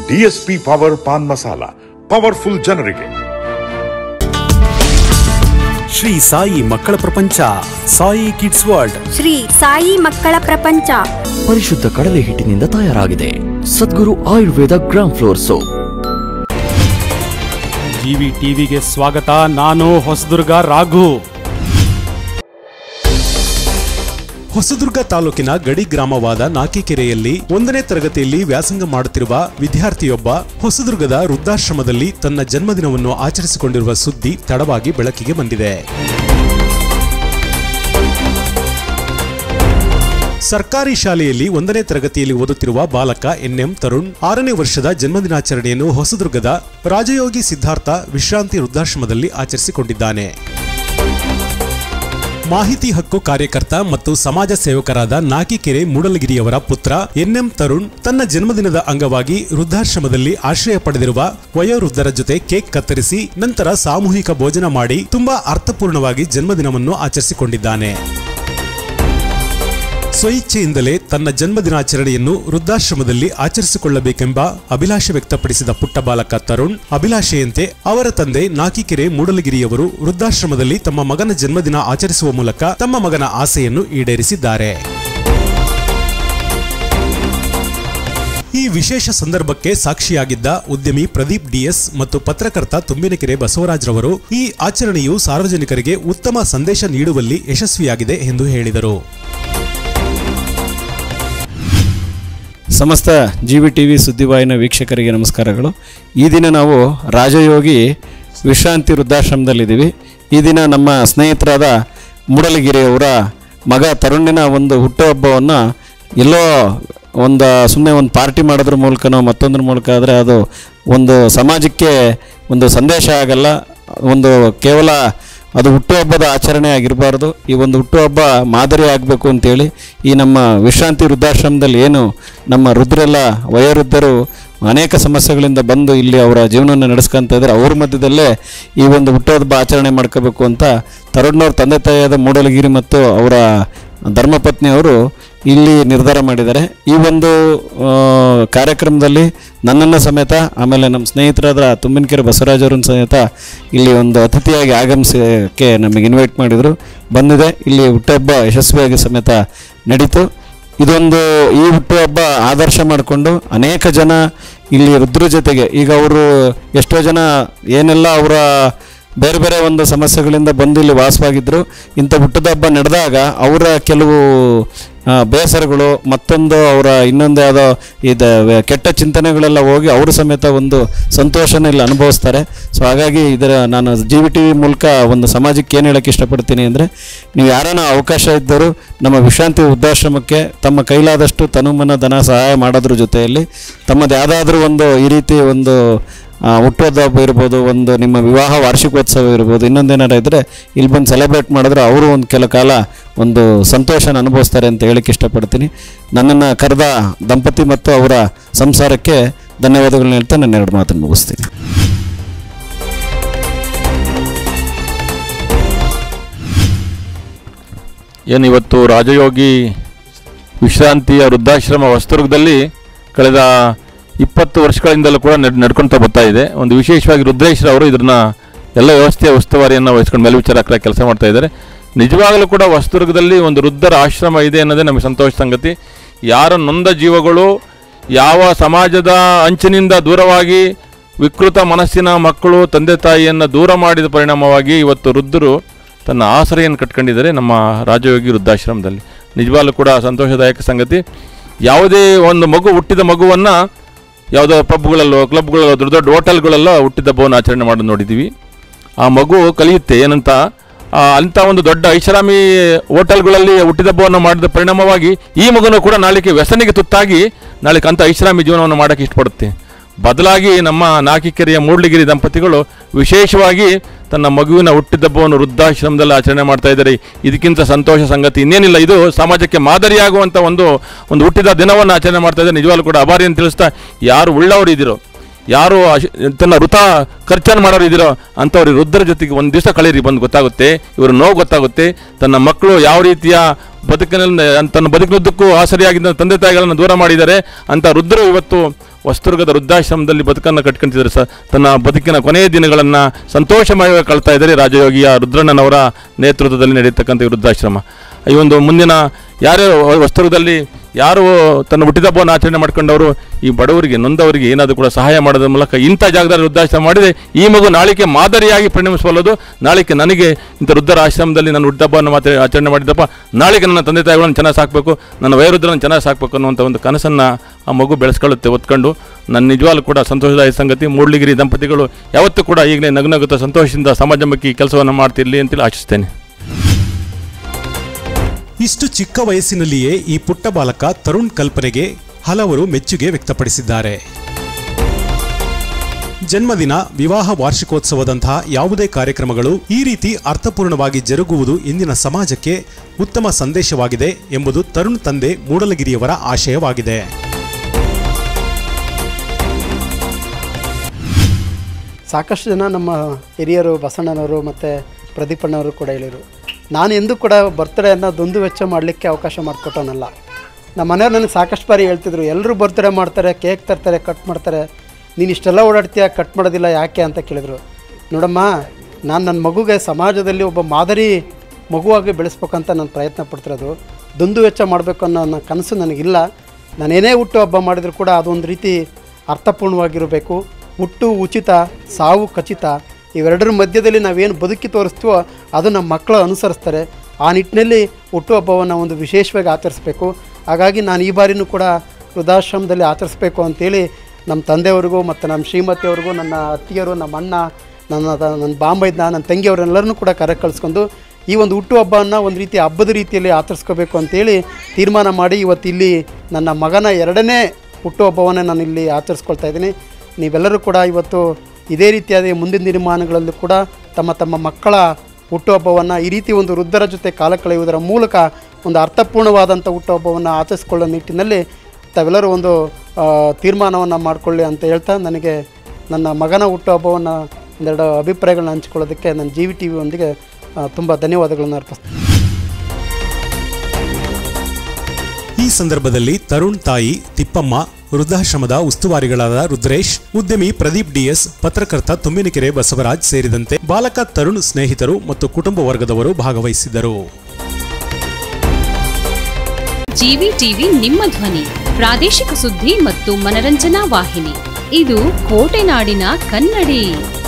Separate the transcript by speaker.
Speaker 1: DSP power pan masala powerful ಜನರಿಗೆ
Speaker 2: ಶ್ರೀ ಸಾಯಿ ಮಕ್ಕಳ ಪ್ರಪಂಚ ಸಾಯಿ ಕಿಡ್ಸ್ ವರ್ಲ್ಡ್
Speaker 3: ಶ್ರೀ ಸಾಯಿ ಮಕ್ಕಳ ಪ್ರಪಂಚ
Speaker 4: ಪರಿಶುದ್ಧ ಕಡಲೆ ಹಿಟ್ಟಿನಿಂದ ತಯಾರಾಗಿದೆ Sadguru Ayurveda gram flour soap
Speaker 2: GV ಟಿವಿಗೆ ಸ್ವಾಗತ ನಾನು ಹೊಸದುರ್ಗ ರಾಘು ಹೊಸದುರ್ಗ ತಾಲೂಕಿನ ಗಡಿ ಗ್ರಾಮವಾದ ನಾಕಿಕೆರೆಯಲ್ಲಿ ಒಂದನೇ ತರಗತಿಯಲ್ಲಿ ವ್ಯಾಸಂಗ ಮಾಡುತ್ತಿರುವ ವಿದ್ಯಾರ್ಥಿಯೊಬ್ಬ ಹೊಸದುರ್ಗದ ವೃದ್ಧಾಶ್ರಮದಲ್ಲಿ ತನ್ನ ಜನ್ಮದಿನವನ್ನು ಆಚರಿಸಿಕೊಂಡಿರುವ ಸುದ್ದಿ ತಡವಾಗಿ ಬೆಳಕಿಗೆ ಬಂದಿದೆ ಸರ್ಕಾರಿ ಶಾಲೆಯಲ್ಲಿ ಒಂದನೇ ತರಗತಿಯಲ್ಲಿ ಓದುತ್ತಿರುವ ಬಾಲಕ ಎನ್ಎಂ ತರುಣ್ ಆರನೇ ವರ್ಷದ ಜನ್ಮದಿನಾಚರಣೆಯನ್ನು ಹೊಸದುರ್ಗದ ರಾಜಯೋಗಿ ಸಿದ್ಧಾರ್ಥ ವಿಶ್ರಾಂತಿ ವೃದ್ಧಾಶ್ರಮದಲ್ಲಿ ಆಚರಿಸಿಕೊಂಡಿದ್ದಾನೆ ಮಾಹಿತಿ ಹಕ್ಕು ಕಾರ್ಯಕರ್ತ ಮತ್ತು ಸಮಾಜ ಸೇವಕರಾದ ನಾಕಿಕೆರೆ ಮೂಡಲಗಿರಿಯವರ ಪುತ್ರ ಎನ್ಎಂ ತರುಣ್ ತನ್ನ ಜನ್ಮದಿನದ ಅಂಗವಾಗಿ ವೃದ್ಧಾಶ್ರಮದಲ್ಲಿ ಆಶ್ರಯ ಪಡೆದಿರುವ ವಯೋವೃದ್ಧರ ಜೊತೆ ಕೇಕ್ ಕತ್ತರಿಸಿ ನಂತರ ಸಾಮೂಹಿಕ ಭೋಜನ ಮಾಡಿ ತುಂಬಾ ಅರ್ಥಪೂರ್ಣವಾಗಿ ಜನ್ಮದಿನವನ್ನು ಆಚರಿಸಿಕೊಂಡಿದ್ದಾನೆ ಸ್ವಇಚ್ಛೆಯಿಂದಲೇ ತನ್ನ ಜನ್ಮದಿನಾಚರಣೆಯನ್ನು ವೃದ್ಧಾಶ್ರಮದಲ್ಲಿ ಆಚರಿಸಿಕೊಳ್ಳಬೇಕೆಂಬ ಅಭಿಲಾಷೆ ವ್ಯಕ್ತಪಡಿಸಿದ ಪುಟ್ಟ ಬಾಲಕ ತರುಣ್ ಅಭಿಲಾಷೆಯಂತೆ ಅವರ ತಂದೆ ನಾಕಿಕೆರೆ ಮೂಡಲಗಿರಿಯವರು ವೃದ್ಧಾಶ್ರಮದಲ್ಲಿ ತಮ್ಮ ಮಗನ ಜನ್ಮದಿನ ಆಚರಿಸುವ ಮೂಲಕ ತಮ್ಮ ಮಗನ ಆಸೆಯನ್ನು ಈಡೇರಿಸಿದ್ದಾರೆ ಈ ವಿಶೇಷ ಸಂದರ್ಭಕ್ಕೆ ಸಾಕ್ಷಿಯಾಗಿದ್ದ ಉದ್ಯಮಿ ಪ್ರದೀಪ್ ಡಿಎಸ್ ಮತ್ತು ಪತ್ರಕರ್ತ ತುಂಬಿನಕೆರೆ ಬಸವರಾಜ್ರವರು ಈ ಆಚರಣೆಯು ಸಾರ್ವಜನಿಕರಿಗೆ ಉತ್ತಮ ಸಂದೇಶ ನೀಡುವಲ್ಲಿ ಯಶಸ್ವಿಯಾಗಿದೆ ಎಂದು ಹೇಳಿದರು
Speaker 5: ಸಮಸ್ತ ಜಿ ವಿ ಟಿ ವಿ ಸುದ್ದಿವಾಹಿನ ವೀಕ್ಷಕರಿಗೆ ನಮಸ್ಕಾರಗಳು ಈ ದಿನ ನಾವು ರಾಜಯೋಗಿ ವಿಶ್ರಾಂತಿ ವೃದ್ಧಾಶ್ರಮದಲ್ಲಿದ್ದೀವಿ ಈ ದಿನ ನಮ್ಮ ಸ್ನೇಹಿತರಾದ ಮೂಡಲಗಿರಿಯವರ ಮಗ ತರುಣಿನ ಒಂದು ಹುಟ್ಟುಹಬ್ಬವನ್ನು ಎಲ್ಲೋ ಒಂದು ಸುಮ್ಮನೆ ಒಂದು ಪಾರ್ಟಿ ಮಾಡೋದ್ರ ಮೂಲಕನೋ ಮತ್ತೊಂದ್ರ ಮೂಲಕ ಆದರೆ ಅದು ಒಂದು ಸಮಾಜಕ್ಕೆ ಒಂದು ಸಂದೇಶ ಆಗಲ್ಲ ಒಂದು ಕೇವಲ ಅದು ಹುಟ್ಟುಹಬ್ಬದ ಆಚರಣೆ ಆಗಿರಬಾರ್ದು ಈ ಒಂದು ಹುಟ್ಟುಹಬ್ಬ ಮಾದರಿ ಆಗಬೇಕು ಅಂತೇಳಿ ಈ ನಮ್ಮ ವಿಶ್ರಾಂತಿ ವೃದ್ಧಾಶ್ರಮದಲ್ಲಿ ಏನು ನಮ್ಮ ವೃದ್ಧರೆಲ್ಲ ವಯೋವೃದ್ಧರು ಅನೇಕ ಸಮಸ್ಯೆಗಳಿಂದ ಬಂದು ಇಲ್ಲಿ ಅವರ ಜೀವನವನ್ನು ನಡೆಸ್ಕೊಂತ ಇದ್ದಾರೆ ಅವ್ರ ಮಧ್ಯದಲ್ಲೇ ಈ ಒಂದು ಹುಟ್ಟುಹಬ್ಬ ಆಚರಣೆ ಮಾಡ್ಕೋಬೇಕು ಅಂತ ತರುಣ್ನವ್ರ ತಂದೆ ತಾಯಿಯಾದ ಮೂಡಲಗಿರಿ ಮತ್ತು ಅವರ ಧರ್ಮಪತ್ನಿಯವರು ಇಲ್ಲಿ ನಿರ್ಧಾರ ಮಾಡಿದ್ದಾರೆ ಈ ಒಂದು ಆ, ಕಾರ್ಯಕ್ರಮದಲ್ಲಿ ನನ್ನನ್ನು ಸಮೇತ ಆಮೇಲೆ ನಮ್ಮ ಸ್ನೇಹಿತರಾದ ತುಂಬಿನಕೆರೆ ಬಸವರಾಜ್ ಅವ್ರನ್ನ ಸಮೇತ ಇಲ್ಲಿ ಒಂದು ಅತಿಥಿಯಾಗಿ ಆಗಮಿಸೋಕ್ಕೆ ನಮಗೆ ಇನ್ವೈಟ್ ಮಾಡಿದರು ಬಂದಿದೆ ಇಲ್ಲಿ ಹುಟ್ಟುಹಬ್ಬ ಯಶಸ್ವಿಯಾಗಿ ಸಮೇತ ನಡೀತು ಇದೊಂದು ಈ ಹುಟ್ಟುಹಬ್ಬ ಆದರ್ಶ ಮಾಡಿಕೊಂಡು ಅನೇಕ ಜನ ಇಲ್ಲಿ ವೃದ್ಧರ ಜೊತೆಗೆ ಈಗ ಅವರು ಎಷ್ಟೋ ಜನ ಏನೆಲ್ಲ ಅವರ ಬೇರೆ ಬೇರೆ ಒಂದು ಸಮಸ್ಯೆಗಳಿಂದ ಬಂದು ಇಲ್ಲಿ ವಾಸವಾಗಿದ್ದರು ಇಂಥ ಹುಟ್ಟದ ಹಬ್ಬ ನಡೆದಾಗ ಅವರ ಕೆಲವು ಆ, ಬೇಸರಗಳು ಮತ್ತೊಂದು ಅವರ ಇನ್ನೊಂದು ಯಾವುದೋ ಇದು ವೆ- ಕೆಟ್ಟ ಚಿಂತನೆಗಳೆಲ್ಲ ಹೋಗಿ ಅವರು ಸಮೇತ ಒಂದು ಸಂತೋಷನ ಇಲ್ಲಿ ಅನುಭವಿಸ್ತಾರೆ ಸೊ ಹಾಗಾಗಿ ಇದರ ನಾನು ಜಿ ವಿ ಟಿ ವಿ ಮೂಲಕ ಒಂದು ಸಮಾಜಕ್ಕೆ ಏನು ಹೇಳೋಕ್ಕೆ ಇಷ್ಟಪಡ್ತೀನಿ ಅಂದರೆ ನೀವು ಯಾರನ್ನ ಅವಕಾಶ ಇದ್ದರೂ ನಮ್ಮ ವಿಶ್ರಾಂತಿ ವೃದ್ಧಾಶ್ರಮಕ್ಕೆ ತಮ್ಮ ಕೈಲಾದಷ್ಟು ತನುಮನ ಧನ ಸಹಾಯ ಮಾಡೋದ್ರ ಜೊತೆಯಲ್ಲಿ ತಮ್ಮದು ಯಾವುದಾದ್ರೂ ಒಂದು ಈ ರೀತಿ ಒಂದು ಆ, ಹುಟ್ಟುಹಬ್ಬ ಹಬ್ಬ ಇರ್ಬೋದು ಒಂದು ನಿಮ್ಮ ವಿವಾಹ ವಾರ್ಷಿಕೋತ್ಸವ ಇರ್ಬೋದು ಇನ್ನೊಂದೇನಾರು ಇದ್ದರೆ ಇಲ್ಲಿ ಬಂದು ಸೆಲೆಬ್ರೇಟ್ ಮಾಡಿದ್ರೆ ಅವರು ಒಂದು ಕೆಲ ಕಾಲ ಒಂದು ಸಂತೋಷನ ಅನುಭವಿಸ್ತಾರೆ ಅಂತ ಹೇಳಕ್ಕೆ ಇಷ್ಟಪಡ್ತೀನಿ ನನ್ನನ್ನು ಕರೆದ ದಂಪತಿ ಮತ್ತು ಅವರ ಸಂಸಾರಕ್ಕೆ ಧನ್ಯವಾದಗಳನ್ನ ಹೇಳ್ತಾ ನನ್ನ ಎರಡು ಮಾತನ್ನು ಮುಗಿಸ್ತೀನಿ
Speaker 6: ಏನು ಇವತ್ತು ರಾಜಯೋಗಿ ವಿಶ್ರಾಂತಿಯ ವೃದ್ಧಾಶ್ರಮ ಹೊಸದುರ್ಗದಲ್ಲಿ ಕಳೆದ ಇಪ್ಪತ್ತು ವರ್ಷಗಳಿಂದಲೂ ಕೂಡ ನಡ್ ನಡ್ಕೊಳ್ತಾ ಬರ್ತಾ ಇದೆ ಒಂದು ವಿಶೇಷವಾಗಿ ರುದ್ರೇಶ್ವರ ಅವರು ಇದನ್ನ ಎಲ್ಲ ವ್ಯವಸ್ಥೆಯ ಉಸ್ತುವಾರಿಯನ್ನು ವಹಿಸ್ಕೊಂಡು ಮೇಲ್ವಿಚಾರಕರಾಗಿ ಕೆಲಸ ಮಾಡ್ತಾ ಇದ್ದಾರೆ ನಿಜವಾಗಲೂ ಕೂಡ ಹೊಸದುರ್ಗದಲ್ಲಿ ಒಂದು ವೃದ್ಧರ ಆಶ್ರಮ ಇದೆ ಅನ್ನೋದೇ ನಮಗೆ ಸಂತೋಷ ಸಂಗತಿ ಯಾರ ನೊಂದ ಜೀವಗಳು ಯಾವ ಸಮಾಜದ ಅಂಚಿನಿಂದ ದೂರವಾಗಿ ವಿಕೃತ ಮನಸ್ಸಿನ ಮಕ್ಕಳು ತಂದೆ ತಾಯಿಯನ್ನು ದೂರ ಮಾಡಿದ ಪರಿಣಾಮವಾಗಿ ಇವತ್ತು ವೃದ್ಧರು ತನ್ನ ಆಸರೆಯನ್ನು ಕಟ್ಕೊಂಡಿದ್ದಾರೆ ನಮ್ಮ ರಾಜಯೋಗಿ ವೃದ್ಧಾಶ್ರಮದಲ್ಲಿ ನಿಜವಾಗ್ಲೂ ಕೂಡ ಸಂತೋಷದಾಯಕ ಸಂಗತಿ ಯಾವುದೇ ಒಂದು ಮಗು ಹುಟ್ಟಿದ ಮಗುವನ್ನು ಯಾವುದೋ ಪಬ್ಗಳಲ್ಲೋ ಕ್ಲಬ್ಗಳಲ್ಲೋ ದೊಡ್ಡ ದೊಡ್ಡ ಹೋಟೆಲ್ಗಳಲ್ಲೋ ಹುಟ್ಟಿದ ಹಬ್ಬವನ್ನು ಆಚರಣೆ ಮಾಡೋದು ನೋಡಿದ್ದೀವಿ ಆ ಮಗು ಕಲಿಯುತ್ತೆ ಏನಂತ ಆ, ಅಂಥ ಒಂದು ದೊಡ್ಡ ಐಷಾರಾಮಿ ಹೋಟೆಲ್ಗಳಲ್ಲಿ ಹುಟ್ಟಿದಬ್ಬವನ್ನು ಮಾಡಿದ ಪರಿಣಾಮವಾಗಿ ಈ ಮಗುನು ಕೂಡ ನಾಳೆಗೆ ವ್ಯಸನಿಗೆ ತುತ್ತಾಗಿ ನಾಳೆ ಅಂಥ ಐಷಾರಾಮಿ ಜೀವನವನ್ನು ಮಾಡೋಕ್ಕೆ ಇಷ್ಟಪಡುತ್ತೆ ಬದಲಾಗಿ ನಮ್ಮ ನಾಕಿಕೆರೆಯ ಮೂಡ್ಲಿಗಿರಿ ದಂಪತಿಗಳು ವಿಶೇಷವಾಗಿ ತನ್ನ ಮಗುವಿನ ಹುಟ್ಟಿದಬ್ಬವನ್ನು ವೃದ್ಧಾಶ್ರಮದಲ್ಲಿ ಆಚರಣೆ ಮಾಡ್ತಾ ಇದ್ದಾರೆ ಇದಕ್ಕಿಂತ ಸಂತೋಷ ಸಂಗತಿ ಇನ್ನೇನಿಲ್ಲ ಇದು ಸಮಾಜಕ್ಕೆ ಮಾದರಿಯಾಗುವಂಥ ಒಂದು ಒಂದು ಹುಟ್ಟಿದ ದಿನವನ್ನು ಆಚರಣೆ ಮಾಡ್ತಾ ಇದ್ದಾರೆ ನಿಜವಾಗ್ಲೂ ಕೂಡ ಅಭಾರಿಯನ್ನು ತಿಳಿಸ್ತಾ ಯಾರು ಉಳ್ಳವರು ಇದ್ದೀರೋ ಯಾರು ಅಶ್- ತನ್ನ ವೃತ ಖರ್ಚನ್ನು ಮಾಡೋರು ಇದ್ದೀರೋ ಅಂಥವ್ರು ವೃದ್ಧರ ಜೊತೆಗೆ ಒಂದು ದಿವಸ ಕಳೀರಿ ಬಂದು ಗೊತ್ತಾಗುತ್ತೆ ಇವರು ನೋವು ಗೊತ್ತಾಗುತ್ತೆ ತನ್ನ ಮಕ್ಕಳು ಯಾವ ರೀತಿಯ ಬದುಕಿನಲ್ಲಿ ತನ್ನ ಬದುಕಿನುದ್ದಕ್ಕೂ ಆಸರಿಯಾಗಿದ್ದ ತಂದೆ ತಾಯಿಗಳನ್ನು ದೂರ ಮಾಡಿದ್ದಾರೆ ಅಂತ ವೃದ್ಧರು ಇವತ್ತು ವಸ್ತುರ್ಗದ ವೃದ್ಧಾಶ್ರಮದಲ್ಲಿ ಬದುಕನ್ನು ಕಟ್ಕೊಂತಿದ್ದಾರೆ ಸರ್ ತನ್ನ ಬದುಕಿನ ಕೊನೆಯ ದಿನಗಳನ್ನು ಸಂತೋಷಮಯವಾಗಿ ಕಳ್ತಾ ಇದ್ದಾರೆ ರಾಜಯೋಗಿಯ ರುದ್ರಣ್ಣನವರ ನೇತೃತ್ವದಲ್ಲಿ ನಡೆಯತಕ್ಕಂಥ ಈ ವೃದ್ಧಾಶ್ರಮ ಈ ಒಂದು ಮುಂದಿನ ಯಾರೇ ವಸ್ತುರ್ಗದಲ್ಲಿ ಯಾರು ತನ್ನ ಹುಟ್ಟಿದಬ್ಬವನ್ನು ಆಚರಣೆ ಮಾಡ್ಕೊಂಡವರು ಈ ಬಡವರಿಗೆ ನೊಂದವರಿಗೆ ಏನಾದರೂ ಕೂಡ ಸಹಾಯ ಮಾಡೋದ್ರ ಮೂಲಕ ಇಂಥ ಜಾಗದಲ್ಲಿ ವೃದ್ಧಾಶ್ರಮ ಮಾಡಿದರೆ ಈ ಮಗು ನಾಳಿಕೆ ಮಾದರಿಯಾಗಿ ಪರಿಣಮಿಸಬಲ್ಲದು ನಾಳಿಕೆ ನನಗೆ ಇಂಥ ವೃದ್ಧರ ಆಶ್ರಮದಲ್ಲಿ ನನ್ನ ಹುಟ್ಟಿದಬ್ಬವನ್ನು ಮಾತ್ರ ಆಚರಣೆ ಮಾಡಿದಪ್ಪ ನಾಳೆಗೆ ನನ್ನ ತಂದೆ ತಾಯಿಗಳನ್ನು ಚೆನ್ನಾಗಿ ಸಾಕಬೇಕು ನನ್ನ ವಯೋವೃದ್ಧರನ್ನು ಚೆನ್ನಾಗಿ ಸಾಕಬೇಕು ಅನ್ನುವಂಥ ಒಂದು ಕನಸನ್ನು ಆ ಮಗು ಬೆಳೆಸ್ಕೊಳ್ಳುತ್ತೆ ಒತ್ಕೊಂಡು ನನ್ನ ನಿಜವಾಗ್ಲೂ ಕೂಡ ಸಂತೋಷದಾಯಕ ಸಂಗತಿ ಮೂಡ್ಲಿಗಿರಿ ದಂಪತಿಗಳು ಯಾವತ್ತೂ ಕೂಡ ಈಗಲೇ ನಗುನಗುತ್ತಾ ಸಂತೋಷದಿಂದ ಸಮಾಜಮುಖಿ ಕೆಲಸವನ್ನು ಮಾಡ್ತಿರಲಿ ಅಂತೇಳಿ ಆಶಿಸ್ತೇನೆ
Speaker 2: ಇಷ್ಟು ಚಿಕ್ಕ ವಯಸ್ಸಿನಲ್ಲಿಯೇ ಈ ಪುಟ್ಟ ಬಾಲಕ ತರುಣ್ ಕಲ್ಪನೆಗೆ ಹಲವರು ಮೆಚ್ಚುಗೆ ವ್ಯಕ್ತಪಡಿಸಿದ್ದಾರೆ ಜನ್ಮದಿನ ವಿವಾಹ ವಾರ್ಷಿಕೋತ್ಸವದಂತಹ ಯಾವುದೇ ಕಾರ್ಯಕ್ರಮಗಳು ಈ ರೀತಿ ಅರ್ಥಪೂರ್ಣವಾಗಿ ಜರುಗುವುದು ಇಂದಿನ ಸಮಾಜಕ್ಕೆ ಉತ್ತಮ ಸಂದೇಶವಾಗಿದೆ ಎಂಬುದು ತರುಣ್ ತಂದೆ ಮೂಡಲಗಿರಿಯವರ ಆಶಯವಾಗಿದೆ
Speaker 7: ಸಾಕಷ್ಟು ಜನ ನಮ್ಮ ಹಿರಿಯರು ಬಸಣ್ಣನವರು ಮತ್ತು ಪ್ರದೀಪಣ್ಣವರು ಕೂಡ ಹೇಳಿದರು ನಾನು ಎಂದೂ ಕೂಡ ಬರ್ತ್ಡೇಯನ್ನು ದುಂದು ವೆಚ್ಚ ಮಾಡಲಿಕ್ಕೆ ಅವಕಾಶ ಮಾಡಿಕೊಟ್ಟವನಲ್ಲ ನಮ್ಮ ಮನೆಯವ್ರು ನನಗೆ ಸಾಕಷ್ಟು ಬಾರಿ ಹೇಳ್ತಿದ್ರು ಎಲ್ಲರೂ ಬರ್ತ್ಡೇ ಮಾಡ್ತಾರೆ ಕೇಕ್ ತರ್ತಾರೆ ಕಟ್ ಮಾಡ್ತಾರೆ ನೀನು ಇಷ್ಟೆಲ್ಲ ಓಡಾಡ್ತೀಯ ಕಟ್ ಮಾಡೋದಿಲ್ಲ ಯಾಕೆ ಅಂತ ಕೇಳಿದರು ನೋಡಮ್ಮ ನಾನು ನನ್ನ ಮಗುಗೆ ಸಮಾಜದಲ್ಲಿ ಒಬ್ಬ ಮಾದರಿ ಮಗುವಾಗಿ ಬೆಳೆಸ್ಬೇಕಂತ ನಾನು ಪ್ರಯತ್ನ ಪಡ್ತಿರೋದು ದುಂದು ವೆಚ್ಚ ಮಾಡಬೇಕು ಅನ್ನೋ ನನ್ನ ಕನಸು ನನಗಿಲ್ಲ ನಾನೇನೇ ಹುಟ್ಟು ಹಬ್ಬ ಮಾಡಿದರೂ ಕೂಡ ಅದೊಂದು ರೀತಿ ಅರ್ಥಪೂರ್ಣವಾಗಿರಬೇಕು ಹುಟ್ಟು ಉಚಿತ ಸಾವು ಖಚಿತ ಇವೆರಡರ ಮಧ್ಯದಲ್ಲಿ ನಾವೇನು ಬದುಕಿ ತೋರಿಸ್ತೀವೋ ಅದು ನಮ್ಮ ಮಕ್ಕಳು ಅನುಸರಿಸ್ತಾರೆ ಆ ನಿಟ್ಟಿನಲ್ಲಿ ಹುಟ್ಟುಹಬ್ಬವನ್ನು ಒಂದು ವಿಶೇಷವಾಗಿ ಆಚರಿಸ್ಬೇಕು ಹಾಗಾಗಿ ನಾನು ಈ ಬಾರಿನೂ ಕೂಡ ವೃದ್ಧಾಶ್ರಮದಲ್ಲಿ ಆಚರಿಸ್ಬೇಕು ಅಂತೇಳಿ ನಮ್ಮ ತಂದೆಯವ್ರಿಗೂ ಮತ್ತು ನಮ್ಮ ಶ್ರೀಮತಿಯವ್ರಿಗೂ ನನ್ನ ಅತ್ತಿಗೆಯರು ನಮ್ಮ ಅಣ್ಣ ನನ್ನ ನನ್ನ ಬಾಂಬೈದ್ನ ನನ್ನ ತಂಗಿಯವರೆಲ್ಲರನ್ನೂ ಕೂಡ ಕರೆ ಕಳಿಸ್ಕೊಂಡು ಈ ಒಂದು ಹುಟ್ಟುಹಬ್ಬವನ್ನು ಒಂದು ರೀತಿ ಹಬ್ಬದ ರೀತಿಯಲ್ಲಿ ಆಚರಿಸ್ಕೋಬೇಕು ಅಂತೇಳಿ ತೀರ್ಮಾನ ಮಾಡಿ ಇವತ್ತು ಇಲ್ಲಿ ನನ್ನ ಮಗನ ಎರಡನೇ ಹುಟ್ಟುಹಬ್ಬವನ್ನು ನಾನು ಇಲ್ಲಿ ಆಚರಿಸ್ಕೊಳ್ತಾ ಇದ್ದೀನಿ ನೀವೆಲ್ಲರೂ ಕೂಡ ಇವತ್ತು ಇದೇ ರೀತಿಯಾದ ಮುಂದಿನ ದಿನಮಾನಗಳಲ್ಲೂ ಕೂಡ ತಮ್ಮ ತಮ್ಮ ಮಕ್ಕಳ ಹುಟ್ಟುಹಬ್ಬವನ್ನು ಈ ರೀತಿ ಒಂದು ವೃದ್ಧರ ಜೊತೆ ಕಾಲ ಕಳೆಯುವುದರ ಮೂಲಕ ಒಂದು ಅರ್ಥಪೂರ್ಣವಾದಂಥ ಹುಟ್ಟುಹಬ್ಬವನ್ನು ಆಚರಿಸ್ಕೊಳ್ಳೋ ನಿಟ್ಟಿನಲ್ಲಿ ತಾವೆಲ್ಲರೂ ಒಂದು ತೀರ್ಮಾನವನ್ನು ಮಾಡಿಕೊಳ್ಳಿ ಅಂತ ಹೇಳ್ತಾ ನನಗೆ ನನ್ನ ಮಗನ ಹುಟ್ಟುಹಬ್ಬವನ್ನು ಒಂದೆರಡು ಅಭಿಪ್ರಾಯಗಳನ್ನ ಹಂಚ್ಕೊಳ್ಳೋದಕ್ಕೆ ನನ್ನ ಜಿ ವಿ ಟಿ ವಿಯೊಂದಿಗೆ ತುಂಬ ಧನ್ಯವಾದಗಳನ್ನು ಅರ್ಪಿಸ್ತೀನಿ
Speaker 2: ಈ ಸಂದರ್ಭದಲ್ಲಿ ತರುಣ್ ತಾಯಿ ತಿಪ್ಪಮ್ಮ ವೃದ್ಧಾಶ್ರಮದ ಉಸ್ತುವಾರಿಗಳಾದ ರುದ್ರೇಶ್ ಉದ್ಯಮಿ ಪ್ರದೀಪ್ ಡಿಎಸ್ ಪತ್ರಕರ್ತ ತುಮ್ಮಿನಕೆರೆ ಬಸವರಾಜ್ ಸೇರಿದಂತೆ ಬಾಲಕ ತರುಣ್ ಸ್ನೇಹಿತರು ಮತ್ತು ಕುಟುಂಬ ವರ್ಗದವರು ಭಾಗವಹಿಸಿದ್ದರು
Speaker 8: ಜಿವಿ ಟಿವಿ ನಿಮ್ಮ ಧ್ವನಿ ಪ್ರಾದೇಶಿಕ ಸುದ್ದಿ ಮತ್ತು ಮನರಂಜನಾ ವಾಹಿನಿ ಇದು ಕೋಟೆನಾಡಿನ ಕನ್ನಡಿ